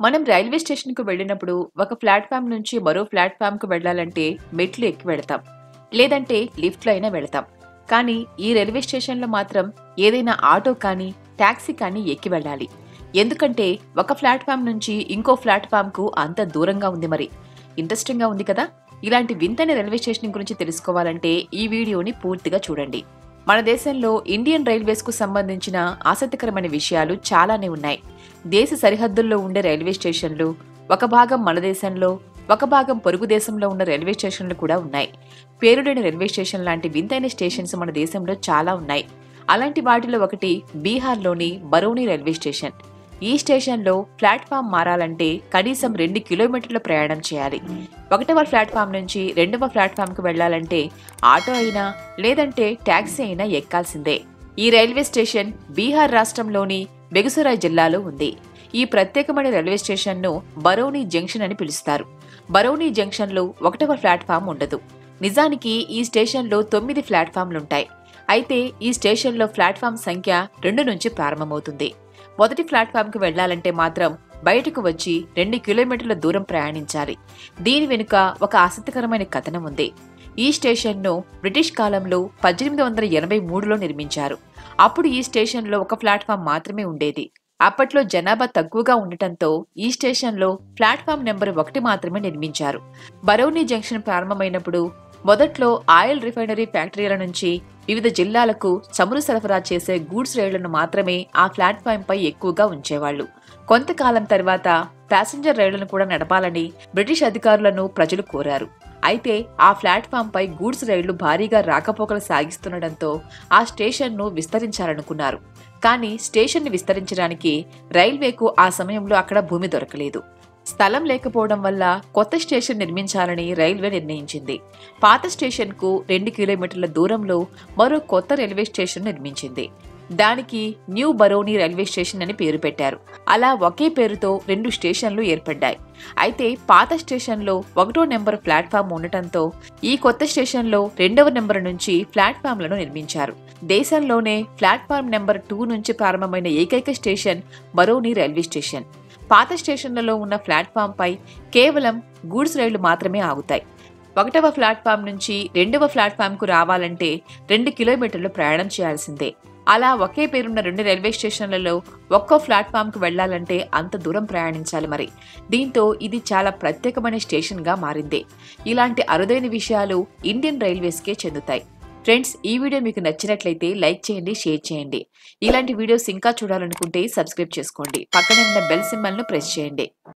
మనం రైల్వే స్టేషన్‌కు వెళ్ళినప్పుడు ఒక ప్లాట్‌ఫార్మ్ నుంచి మరో ప్లాట్‌ఫార్మ్‌కు వెళ్ళాలంటే మెట్లు ఎక్కి వెళతాం. లేదంటే లిఫ్ట్‌లో అయినా వెళతాం. కానీ ఈ రైల్వే స్టేషన్‌లో మాత్రం ఏదైనా ఆటో కానీ, టాక్సీ కానీ ఎక్కి వెళ్ళాలి. ఎందుకంటే ఒక ప్లాట్‌ఫార్మ్ నుంచి ఇంకో ప్లాట్‌ఫార్మ్‌కు అంత దూరంగా ఉంది మరి. ఇంట్రెస్టింగ్‌గా ఉంది కదా! ఇలాంటి వింతైన రైల్వే స్టేషన్ గురించి తెలుసుకోవాలంటే ఈ వీడియోని పూర్తిగా చూడండి. మన దేశంలో ఇండియన్ రైల్వేస్‌కు సంబంధించిన ఆసక్తికరమైన విషయాలు చాలానే ఉన్నాయి. దేశ సరిహద్దుల్లో ఉండే రైల్వే స్టేషన్లు, ఒక భాగం మన దేశంలో, ఒక భాగం పొరుగు దేశంలో ఉన్న రైల్వే స్టేషన్లు కూడా ఉన్నాయి. పేరులేని రైల్వే స్టేషన్ లాంటి వింతైన స్టేషన్స్ మన దేశంలో చాలా ఉన్నాయి. అలాంటి వాటిలో ఒకటి బీహార్‌లోని బరౌని రైల్వే స్టేషన్. ఈ స్టేషన్‌లో ప్లాట్‌ఫార్మ్ మారాలంటే కనీసం 2 కిలోమీటర్ల ప్రయాణం చేయాలి. ఒకటవ ప్లాట్‌ఫార్మ్ నుంచి రెండవ ప్లాట్‌ఫార్మ్‌కు వెళ్లాలంటే ఆటో అయినా లేదంటే టాక్సీ అయినా ఎక్కాల్సిందే. ఈ రైల్వే స్టేషన్ బీహార్ రాష్ట్రంలోని బెగుసరాయ్ జిల్లాలో ఉంది. ఈ ప్రత్యేకమైన రైల్వే స్టేషన్‌ను బరౌని జంక్షన్ అని పిలుస్తారు. బరౌని జంక్షన్‌లో ఒకటవ ప్లాట్‌ఫార్మ్ ఉండదు. నిజానికి ఈ స్టేషన్‌లో తొమ్మిది ప్లాట్‌ఫార్మ్‌లుంటాయి. అయితే ఈ స్టేషన్‌లో ప్లాట్‌ఫార్మ్ సంఖ్య 2 నుంచి ప్రారంభమవుతుంది. మొదటి ప్లాట్‌ఫార్మ్‌కి వెళ్లాలంటే మాత్రం బయటకు వచ్చి 2 కిలోమీటర్ల దూరం ప్రయాణించాలి. దీని వెనుక ఒక ఆసక్తికరమైన కథనం ఉంది. ఈ స్టేషన్‌ను బ్రిటిష్ కాలంలో 1883లో నిర్మించారు. అప్పుడు ఈ స్టేషన్‌లో ఒక ప్లాట్‌ఫార్మ్ మాత్రమే ఉండేది. అప్పట్లో జనాభా తక్కువగా ఉండటంతో ఈ స్టేషన్‌లో ప్లాట్‌ఫార్మ్ నెంబర్ 1 మాత్రమే నిర్మించారు. బరౌని జంక్షన్ ప్రారంభమైనప్పుడు మొదట్లో ఆయిల్ రిఫైనరీ ఫ్యాక్టరీల నుంచి వివిధ జిల్లాలకు చమురు సరఫరా చేసే గూడ్స్ రైళ్లను మాత్రమే ఆ ప్లాట్‌ఫార్మ్‌పై ఎక్కువగా ఉంచేవాళ్లు. కొంతకాలం తర్వాత ప్యాసింజర్ రైళ్లను కూడా నడపాలని బ్రిటిష్ అధికారులను ప్రజలు కోరారు. అయితే ఆ ప్లాట్‌ఫార్మ్‌పై గూడ్స్ రైళ్లు భారీగా రాకపోకలు సాగిస్తుండటంతో ఆ స్టేషన్‌ను విస్తరించాలనుకున్నారు. కానీ స్టేషన్‌ని విస్తరించడానికి రైల్వేకు ఆ సమయంలో అక్కడ భూమి దొరకలేదు. స్థలం లేకపోవడం వల్ల కొత్త స్టేషన్ నిర్మించాలని రైల్వే నిర్ణయించింది. పాత స్టేషన్‌కు 2 కిలోమీటర్ల దూరంలో మరో కొత్త రైల్వే స్టేషన్ నిర్మించింది. దానికి న్యూ బరౌని రైల్వే స్టేషన్ అని పేరు పెట్టారు. అలా ఒకే పేరుతో రెండు స్టేషన్లు ఏర్పడ్డాయి. అయితే పాత స్టేషన్‌లో ఒకటో నెంబర్ ప్లాట్‌ఫార్మ్ ఉండటంతో ఈ కొత్త స్టేషన్‌లో రెండవ నెంబర్ నుంచి ప్లాట్‌ఫార్మ్‌లను నిర్మించారు. దేశంలోనే ప్లాట్‌ఫార్మ్ నెంబర్ 2 నుంచి ప్రారంభమైన ఏకైక స్టేషన్ బరౌని రైల్వే స్టేషన్. పాత స్టేషన్లలో ఉన్న ప్లాట్‌ఫార్మ్‌పై కేవలం గూడ్స్ రైళ్లు మాత్రమే ఆగుతాయి. ఒకటవ ప్లాట్‌ఫార్మ్ నుంచి రెండవ ప్లాట్‌ఫార్మ్‌కు రావాలంటే 2 కిలోమీటర్లు ప్రయాణం చేయాల్సిందే. అలా ఒకే పేరున్న రెండు రైల్వే స్టేషన్లలో ఒక్కో ప్లాట్‌ఫార్మ్‌కు వెళ్లాలంటే అంత దూరం ప్రయాణించాలి మరి. దీంతో ఇది చాలా ప్రత్యేకమైన స్టేషన్‌గా మారింది. ఇలాంటి అరుదైన విషయాలు ఇండియన్ రైల్వేస్‌కే చెందుతాయి. ఫ్రెండ్స్ ఈ వీడియో మీకు నచ్చినట్లయితే లైక్ చేయండి, షేర్ చేయండి. ఇలాంటి వీడియోస్ ఇంకా చూడాలనుకుంటే సబ్స్క్రైబ్ చేసుకోండి. పక్కనే ఉన్న బెల్ సింబల్‌ను ప్రెస్ చేయండి.